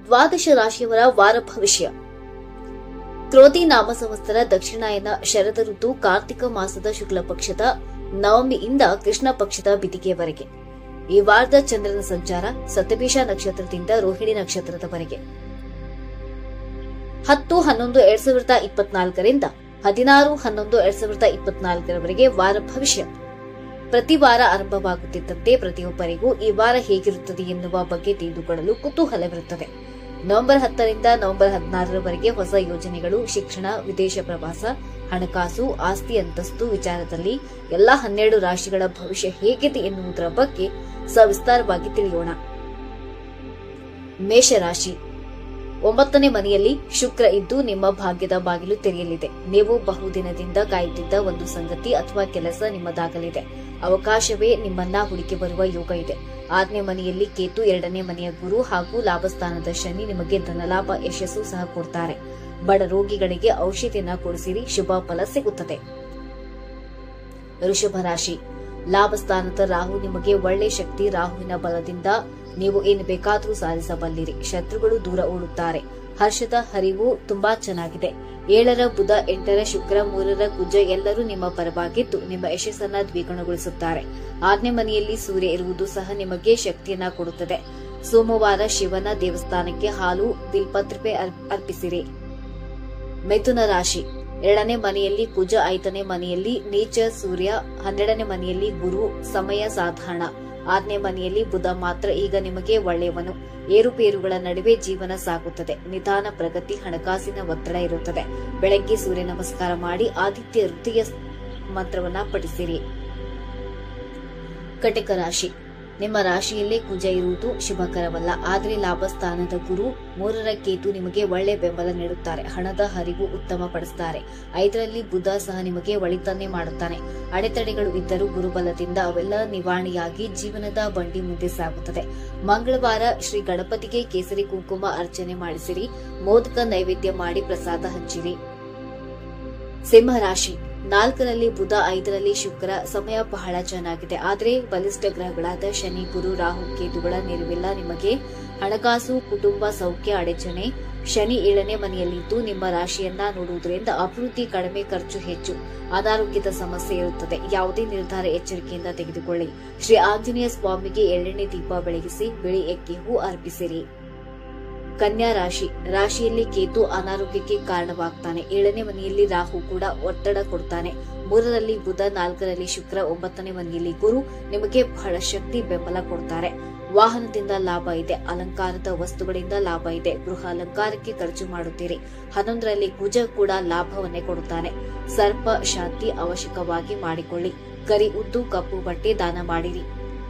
ದ್ವಾದಶ ರಾಶಿಯವರ ವಾರ ಭವಿಷ್ಯ ಕ್ರೋಧಿ ನಾಮ ಸಂವತ್ಸರ ದಕ್ಷಿಣಾಯನ ಶರದ ಋತು ಕಾರ್ತಿಕ ಮಾಸದ ಶುಕ್ಲ ಪಕ್ಷದ ನವಮಿಯಿಂದ ಕೃಷ್ಣ ಪಕ್ಷದ ಬಿದಿಗೆಯವರೆಗೆ ಈ ವಾರದ ಚಂದ್ರನ ಸಂಚಾರ ಸತಬೀಷ ನಕ್ಷತ್ರದಿಂದ ರೋಹಿಣಿ ನಕ್ಷತ್ರದವರೆಗೆ ಹತ್ತು ಹನ್ನೊಂದು ಎರಡ್ ಸಾವಿರದ ಇಪ್ಪತ್ನಾಲ್ಕರಿಂದ ಹದಿನಾರು ಹನ್ನೊಂದು ಎರಡ್ ಸಾವಿರದ ಇಪ್ಪತ್ನಾಲ್ಕರವರೆಗೆ ವಾರ ಭವಿಷ್ಯ ಪ್ರತಿ ವಾರ ಆರಂಭವಾಗುತ್ತಿದ್ದಂತೆ ಪ್ರತಿಯೊಬ್ಬರಿಗೂ ಈ ವಾರ ಹೇಗಿರುತ್ತದೆ ಎನ್ನುವ ಬಗ್ಗೆ ತಿಳಿದುಕೊಳ್ಳಲು ಕುತೂಹಲವಿರುತ್ತದೆ ನವೆಂಬರ್ ಹತ್ತರಿಂದ ನವೆಂಬರ್ ಹದಿನಾರರವರೆಗೆ ಹೊಸ ಯೋಜನೆಗಳು ಶಿಕ್ಷಣ ವಿದೇಶ ಪ್ರವಾಸ ಹಣಕಾಸು ಆಸ್ತಿ ಅಂತಸ್ತು ವಿಚಾರದಲ್ಲಿ ಎಲ್ಲಾ ಹನ್ನೆರಡು ರಾಶಿಗಳ ಭವಿಷ್ಯ ಹೇಗಿದೆ ಎನ್ನುವುದರ ಬಗ್ಗೆ ಸವಿಸ್ತಾರವಾಗಿ ತಿಳಿಯೋಣ ಮೇಷರಾಶಿ ಒಂಬತ್ತನೇ ಮನೆಯಲ್ಲಿ ಶುಕ್ರ ಇದ್ದು ನಿಮ್ಮ ಭಾಗ್ಯದ ಬಾಗಿಲು ತೆರೆಯಲಿದೆ ನೀವು ಬಹುದಿನದಿಂದ ಕಾಯುತ್ತಿದ್ದ ಒಂದು ಸಂಗತಿ ಅಥವಾ ಕೆಲಸ ನಿಮ್ಮದಾಗಲಿದೆ ಅವಕಾಶವೇ ನಿಮ್ಮನ್ನ ಹುಡುಕಿ ಬರುವ ಯೋಗ ಇದೆ ಆರನೇ ಮನೆಯಲ್ಲಿ ಕೇತು ಎರಡನೇ ಮನೆಯ ಗುರು ಹಾಗೂ ಲಾಭಸ್ಥಾನದ ಶನಿ ನಿಮಗೆ ಧನಲಾಭ ಯಶಸ್ಸು ಸಹ ಕೊಡ್ತಾರೆ ಬಡ ರೋಗಿಗಳಿಗೆ ಔಷಧಿಯನ್ನ ಕೊಡಿಸಿರಿ ಶುಭ ಫಲ ಸಿಗುತ್ತದೆ ಋಷಭ ರಾಶಿ ಲಾಭಸ್ಥಾನದ ರಾಹು ನಿಮಗೆ ಒಳ್ಳೆ ಶಕ್ತಿ ರಾಹುವಿನ ಬಲದಿಂದ ನೀವು ಏನು ಬೇಕಾದರೂ ಸಾಧಿಸಬಲ್ಲಿರಿ ಶತ್ರುಗಳು ದೂರ ಓಡುತ್ತಾರೆ ಹರ್ಷದ ಹರಿವು ತುಂಬಾ ಚೆನ್ನಾಗಿದೆ ಏಳರ ಬುಧ ಎಂಟರ ಶುಕ್ರ ಮೂರರ ಕುಜ ಎಲ್ಲರೂ ನಿಮ್ಮ ಪರವಾಗಿದ್ದು ನಿಮ್ಮ ಯಶಸ್ಸನ್ನ ದ್ವಿಗುಣಗೊಳಿಸುತ್ತಾರೆ ಆರನೇ ಮನೆಯಲ್ಲಿ ಸೂರ್ಯ ಇರುವುದು ಸಹ ನಿಮಗೆ ಶಕ್ತಿಯನ್ನ ಕೊಡುತ್ತದೆ ಸೋಮವಾರ ಶಿವನ ದೇವಸ್ಥಾನಕ್ಕೆ ಹಾಲು ಬಿಲ್ಪತ್ರಿಕೆ ಅರ್ಪಿಸಿರಿ ಮಿಥುನ ರಾಶಿ ಎರಡನೇ ಮನೆಯಲ್ಲಿ ಕುಜ ಐದನೇ ಮನೆಯಲ್ಲಿ ನೀಚ ಸೂರ್ಯ ಹನ್ನೆರಡನೇ ಮನೆಯಲ್ಲಿ ಗುರು ಸಮಯ ಸಾಧಾರಣ ಆರನೇ ಮನೆಯಲ್ಲಿ ಬುಧ ಮಾತ್ರ ಈಗ ನಿಮಗೆ ಒಳ್ಳೆಯವನು ಏರುಪೇರುಗಳ ನಡುವೆ ಜೀವನ ಸಾಗುತ್ತದೆ ನಿಧಾನ ಪ್ರಗತಿ ಹಣಕಾಸಿನ ಒತ್ತಡ ಇರುತ್ತದೆ ಬೆಳಗ್ಗೆ ಸೂರ್ಯ ನಮಸ್ಕಾರ ಮಾಡಿ ಆದಿತ್ಯ ವೃತ್ತಿಯ ಮಂತ್ರವನ್ನ ಪಠಿಸಿರಿ ಕಟಕ ರಾಶಿ ನಿಮ್ಮ ರಾಶಿಯಲ್ಲೇ ಕುಜ ಇರುವುದು ಶುಭಕರವಲ್ಲ ಆದರೆ ಲಾಭಸ್ಥಾನದ ಗುರು ಮೂರರ ಕೇತು ನಿಮಗೆ ಒಳ್ಳೆ ಬೆಂಬಲ ನೀಡುತ್ತಾರೆ ಹಣದ ಹರಿವು ಉತ್ತಮ ಪಡಿಸುತ್ತಾರೆ ಐದರಲ್ಲಿ ಬುಧ ಸಹ ನಿಮಗೆ ಒಳಿತನ್ನೇ ಮಾಡುತ್ತಾನೆ ಅಡೆತಡೆಗಳು ಇದ್ದರೂ ಗುರುಬಲದಿಂದ ಅವೆಲ್ಲ ನಿವಾರಣೆಯಾಗಿ ಜೀವನದ ಬಂಡಿ ಮುಂದೆ ಸಾಗುತ್ತದೆ ಮಂಗಳವಾರ ಶ್ರೀ ಗಣಪತಿಗೆ ಕೇಸರಿ ಕುಂಕುಮ ಅರ್ಚನೆ ಮಾಡಿಸಿರಿ ಮೋದಕ ನೈವೇದ್ಯ ಮಾಡಿ ಪ್ರಸಾದ ಹಂಚಿರಿ ಸಿಂಹರಾಶಿ ನಾಲ್ಕರಲ್ಲಿ ಬುಧ ಐದರಲ್ಲಿ ಶುಕ್ರ ಸಮಯ ಬಹಳ ಚೆನ್ನಾಗಿದೆ ಆದರೆ ಬಲಿಷ್ಠ ಗ್ರಹಗಳಾದ ಶನಿ ಗುರು ರಾಹು ಕೇತುಗಳ ನೆರವಿಲ್ಲ ನಿಮಗೆ ಹಣಕಾಸು ಕುಟುಂಬ ಸೌಖ್ಯ ಅಡಚಣೆ ಶನಿ ಏಳನೇ ಮನೆಯಲ್ಲಿದ್ದು ನಿಮ್ಮ ರಾಶಿಯನ್ನ ನೋಡುವುದರಿಂದ ಅಭಿವೃದ್ಧಿ ಕಡಿಮೆ ಖರ್ಚು ಹೆಚ್ಚು ಅನಾರೋಗ್ಯದ ಸಮಸ್ಯೆ ಇರುತ್ತದೆ ಯಾವುದೇ ನಿರ್ಧಾರ ಎಚ್ಚರಿಕೆಯಿಂದ ತೆಗೆದುಕೊಳ್ಳಿ ಶ್ರೀ ಆಂಜನೇಯ ಸ್ವಾಮಿಗೆ ಎಳ್ಳೆಣ್ಣೆ ದೀಪ ಬೆಳಗಿಸಿ ಬಿಳಿ ಎಕ್ಕೆ ಹೂ ಅರ್ಪಿಸಿರಿ ಕನ್ಯಾ ರಾಶಿ ರಾಶಿಯಲ್ಲಿ ಕೇತು ಅನಾರೋಗ್ಯಕ್ಕೆ ಕಾರಣವಾಗ್ತಾನೆ ಏಳನೇ ಮನೆಯಲ್ಲಿ ರಾಹು ಕೂಡ ಒತ್ತಡ ಕೊಡ್ತಾನೆ ಮೂರರಲ್ಲಿ ಬುಧ ನಾಲ್ಕರಲ್ಲಿ ಶುಕ್ರ ಒಂಬತ್ತನೇ ಮನೆಯಲ್ಲಿ ಗುರು ನಿಮಗೆ ಬಹಳ ಶಕ್ತಿ ಬೆಂಬಲ ಕೊಡ್ತಾರೆ ವಾಹನದಿಂದ ಲಾಭ ಇದೆ ಅಲಂಕಾರದ ವಸ್ತುಗಳಿಂದ ಲಾಭ ಇದೆ ಗೃಹ ಅಲಂಕಾರಕ್ಕೆ ಖರ್ಚು ಮಾಡುತ್ತೀರಿ ಹನ್ನೊಂದರಲ್ಲಿ ಕುಜ ಕೂಡ ಲಾಭವನ್ನೇ ಕೊಡುತ್ತಾನೆ ಸರ್ಪ ಶಾಂತಿ ಅವಶ್ಯಕವಾಗಿ ಮಾಡಿಕೊಳ್ಳಿ ಕರಿ ಉದ್ದು ಕಪ್ಪು ಬಟ್ಟೆ ದಾನ ಮಾಡಿರಿ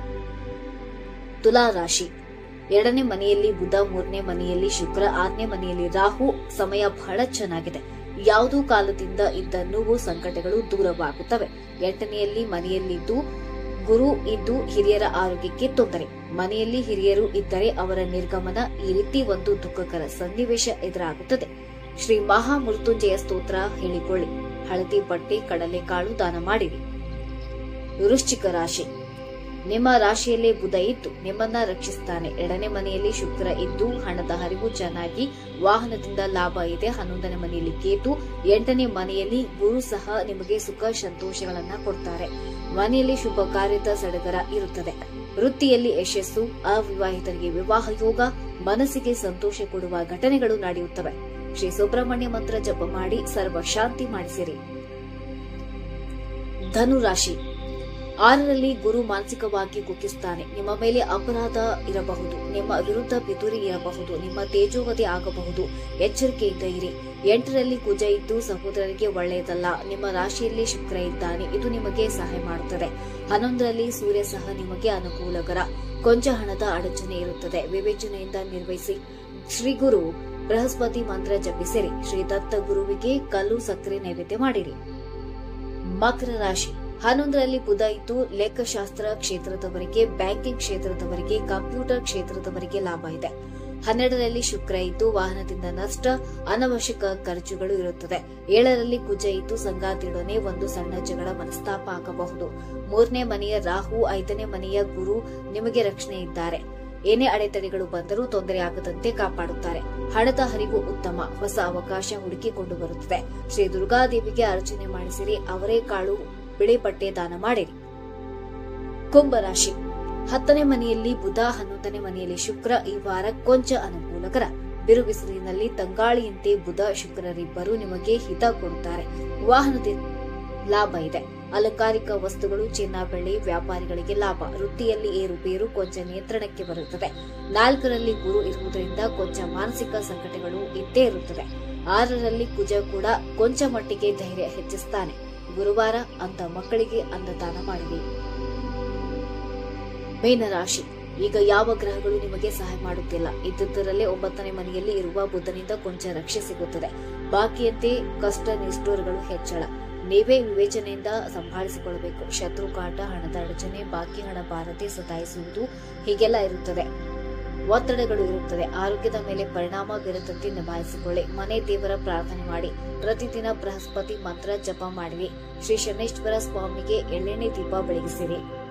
ತುಲಾ ರಾಶಿ ಎರಡನೇ ಮನೆಯಲ್ಲಿ ಬುಧ ಮೂರನೇ ಮನೆಯಲ್ಲಿ ಶುಕ್ರ ಆರನೇ ಮನೆಯಲ್ಲಿ ರಾಹು ಸಮಯ ಬಹಳ ಚೆನ್ನಾಗಿದೆ ಯಾವುದೋ ಕಾಲದಿಂದ ಇದ್ದ ನೋವು ಸಂಕಟಗಳು ದೂರವಾಗುತ್ತವೆ ಎಂಟನೆಯಲ್ಲಿ ಮನೆಯಲ್ಲಿದ್ದು ಗುರು ಇದ್ದು ಹಿರಿಯರ ಆರೋಗ್ಯಕ್ಕೆ ತೊಂದರೆ ಮನೆಯಲ್ಲಿ ಹಿರಿಯರು ಇದ್ದರೆ ಅವರ ನಿರ್ಗಮನ ಈ ರೀತಿ ಒಂದು ದುಃಖಕರ ಸನ್ನಿವೇಶ ಎದುರಾಗುತ್ತದೆ ಶ್ರೀ ಮಹಾಮೃತ್ಯುಂಜಯ ಸ್ತೋತ್ರ ಹೇಳಿಕೊಳ್ಳಿ ಹಳದಿ ಬಟ್ಟೆ ಕಡಲೆಕಾಳು ದಾನ ಮಾಡಿರಿ ವೃಶ್ಚಿಕ ರಾಶಿ ನಿಮ್ಮ ರಾಶಿಯಲ್ಲೇ ಬುಧ ಇದ್ದು ನಿಮ್ಮನ್ನ ರಕ್ಷಿಸ್ತಾನೆ ಎರಡನೇ ಮನೆಯಲ್ಲಿ ಶುಕ್ರ ಇದ್ದು ಹಣದ ಹರಿವು ಚೆನ್ನಾಗಿ ವಾಹನದಿಂದ ಲಾಭ ಇದೆ ಹನ್ನೊಂದನೇ ಮನೆಯಲ್ಲಿ ಕೇತು ಎಂಟನೇ ಮನೆಯಲ್ಲಿ ಗುರು ಸಹ ನಿಮಗೆ ಸುಖ ಸಂತೋಷಗಳನ್ನ ಕೊಡ್ತಾರೆ ಮನೆಯಲ್ಲಿ ಶುಭ ಕಾರ್ಯದ ಸಡಗರ ಇರುತ್ತದೆ ವೃತ್ತಿಯಲ್ಲಿ ಯಶಸ್ಸು ಅವಿವಾಹಿತರಿಗೆ ವಿವಾಹ ಯೋಗ ಮನಸ್ಸಿಗೆ ಸಂತೋಷ ಕೊಡುವ ಘಟನೆಗಳು ನಡೆಯುತ್ತವೆ ಶ್ರೀ ಸುಬ್ರಹ್ಮಣ್ಯ ಮಂತ್ರ ಜಪ ಮಾಡಿ ಸರ್ವ ಶಾಂತಿ ಮಾಡಿಸಿರಿ ಧನುರಾಶಿ ಆರರಲ್ಲಿ ಗುರು ಮಾನಸಿಕವಾಗಿ ಕುಗ್ಗಿಸ್ತಾನೆ ನಿಮ್ಮ ಮೇಲೆ ಅಪರಾಧ ಇರಬಹುದು ನಿಮ್ಮ ವಿರುದ್ಧ ಪಿತೂರಿ ಇರಬಹುದು ನಿಮ್ಮ ತೇಜೋವಧಿ ಆಗಬಹುದು ಎಚ್ಚರಿಕೆಯಿಂದ ಇರಿ ಎಂಟರಲ್ಲಿ ಕುಜ ಇದ್ದು ಸಹೋದರರಿಗೆ ಒಳ್ಳೆಯದಲ್ಲ ನಿಮ್ಮ ರಾಶಿಯಲ್ಲಿ ಶುಕ್ರ ಇದ್ದಾನೆ ಇದು ನಿಮಗೆ ಸಹಾಯ ಮಾಡುತ್ತದೆ ಹನ್ನೊಂದರಲ್ಲಿ ಸೂರ್ಯ ಸಹ ನಿಮಗೆ ಅನುಕೂಲಕರ ಕೊಂಚ ಹಣದ ಅಡಚಣೆ ಇರುತ್ತದೆ ವಿವೇಚನೆಯಿಂದ ನಿರ್ವಹಿಸಿ ಶ್ರೀ ಗುರು ಬೃಹಸ್ಪತಿ ಮಂತ್ರ ಜಪಿಸಿರಿ ಶ್ರೀ ದತ್ತ ಗುರುವಿಗೆ ಕಲ್ಲು ಸಕ್ಕರೆ ನೈವೇದ್ಯ ಮಾಡಿರಿ ಮಕರ ರಾಶಿ ಹನ್ನೊಂದರಲ್ಲಿ ಬುಧ ಇದ್ದು ಲೆಕ್ಕಶಾಸ್ತ್ರ ಕ್ಷೇತ್ರದವರಿಗೆ ಬ್ಯಾಂಕಿಂಗ್ ಕ್ಷೇತ್ರದವರಿಗೆ ಕಂಪ್ಯೂಟರ್ ಕ್ಷೇತ್ರದವರಿಗೆ ಲಾಭ ಇದೆ ಹನ್ನೆರಡರಲ್ಲಿ ಶುಕ್ರ ಇದ್ದು ವಾಹನದಿಂದ ನಷ್ಟ ಅನವಶ್ಯಕ ಖರ್ಚುಗಳು ಇರುತ್ತದೆ ಏಳರಲ್ಲಿ ಕುಜ ಇದ್ದು ಸಂಗಾತಿಯೊಡನೆ ಒಂದು ಸಣ್ಣ ಜಗಳ ಮನಸ್ತಾಪ ಆಗಬಹುದು ಮೂರನೇ ಮನೆಯ ರಾಹು ಐದನೇ ಮನೆಯ ಗುರು ನಿಮಗೆ ರಕ್ಷಣೆ ಇದ್ದಾರೆ ಏನೇ ಅಡೆತಡೆಗಳು ಬಂದರೂ ತೊಂದರೆಯಾಗದಂತೆ ಕಾಪಾಡುತ್ತಾರೆ ಹಣದ ಹರಿವು ಉತ್ತಮ ಹೊಸ ಅವಕಾಶ ಹುಡುಕಿಕೊಂಡು ಬರುತ್ತದೆ ಶ್ರೀ ದುರ್ಗಾದೇವಿಗೆ ಅರ್ಚನೆ ಮಾಡಿಸಿರಿ ಅವರೇ ಕಾಳು ಬಿಳಿ ಬಟ್ಟೆ ದಾನ ಮಾಡಿರಿ ಕುಂಭರಾಶಿ ಹತ್ತನೇ ಮನೆಯಲ್ಲಿ ಬುಧ ಹನ್ನೊಂದನೇ ಮನೆಯಲ್ಲಿ ಶುಕ್ರ ಈ ವಾರ ಕೊಂಚ ಅನುಕೂಲಕರ ಬಿರುಬಿಸಿಲಿನಲ್ಲಿ ತಂಗಾಳಿಯಂತೆ ಬುಧ ಶುಕ್ರರಿಬ್ಬರು ನಿಮಗೆ ಹಿತ ಕೊಡುತ್ತಾರೆ ವಾಹನದಿಂದ ಲಾಭ ಇದೆ ಅಲಂಕಾರಿಕ ವಸ್ತುಗಳು ಚಿನ್ನ ಬೆಳ್ಳಿ ವ್ಯಾಪಾರಿಗಳಿಗೆ ಲಾಭ ವೃತ್ತಿಯಲ್ಲಿ ಏರುಪೇರು ಕೊಂಚ ನಿಯಂತ್ರಣಕ್ಕೆ ಬರುತ್ತದೆ ನಾಲ್ಕರಲ್ಲಿ ಗುರು ಇರುವುದರಿಂದ ಕೊಂಚ ಮಾನಸಿಕ ಸಂಕಟಗಳು ಇದ್ದೇ ಇರುತ್ತದೆ ಆರರಲ್ಲಿ ಕುಜ ಕೂಡ ಕೊಂಚ ಮಟ್ಟಿಗೆ ಧೈರ್ಯ ಹೆಚ್ಚಿಸ್ತಾನೆ ಗುರುವಾರ ಅಂತ ಮಕ್ಕಳಿಗೆ ಅನ್ನದಾನ ಮಾಡಿರಿ ಮೀನರಾಶಿ ಈಗ ಯಾವ ಗ್ರಹಗಳು ನಿಮಗೆ ಸಹಾಯ ಮಾಡುತ್ತಿಲ್ಲ ಇದ್ದುದರಲ್ಲೇ ಒಂಬತ್ತನೇ ಮನೆಯಲ್ಲಿ ಇರುವ ಬುಧನಿಂದ ಕೊಂಚ ರಕ್ಷೆ ಸಿಗುತ್ತದೆ ಬಾಕಿಯಂತೆ ಕಷ್ಟ ನಿಷ್ಠೂರಗಳು ಹೆಚ್ಚಳ ನೀವೇ ವಿವೇಚನೆಯಿಂದ ಸಂಭಾಳಿಸಿಕೊಳ್ಳಬೇಕು ಶತ್ರು ಕಾಟ ಹಣದ ಅಡಚಣೆ ಬಾಕಿ ಹಣ ಬಾರದೆ ಸತಾಯಿಸುವುದು ಹೀಗೆಲ್ಲ ಇರುತ್ತದೆ ಒತ್ತಡಗಳು ಇರುತ್ತದೆ ಆರೋಗ್ಯದ ಮೇಲೆ ಪರಿಣಾಮ ಬೀರದಂತೆ ನಿಭಾಯಿಸಿಕೊಳ್ಳಿ ಮನೆ ದೇವರ ಪ್ರಾರ್ಥನೆ ಮಾಡಿ ಪ್ರತಿದಿನ ಬೃಹಸ್ಪತಿ ಮಂತ್ರ ಜಪ ಮಾಡಿರಿ ಶ್ರೀ ಶನೇಶ್ವರ ಸ್ವಾಮಿಗೆ ಎಳ್ಳೆಣ್ಣೆ ದೀಪ ಬೆಳಗಿಸಿರಿ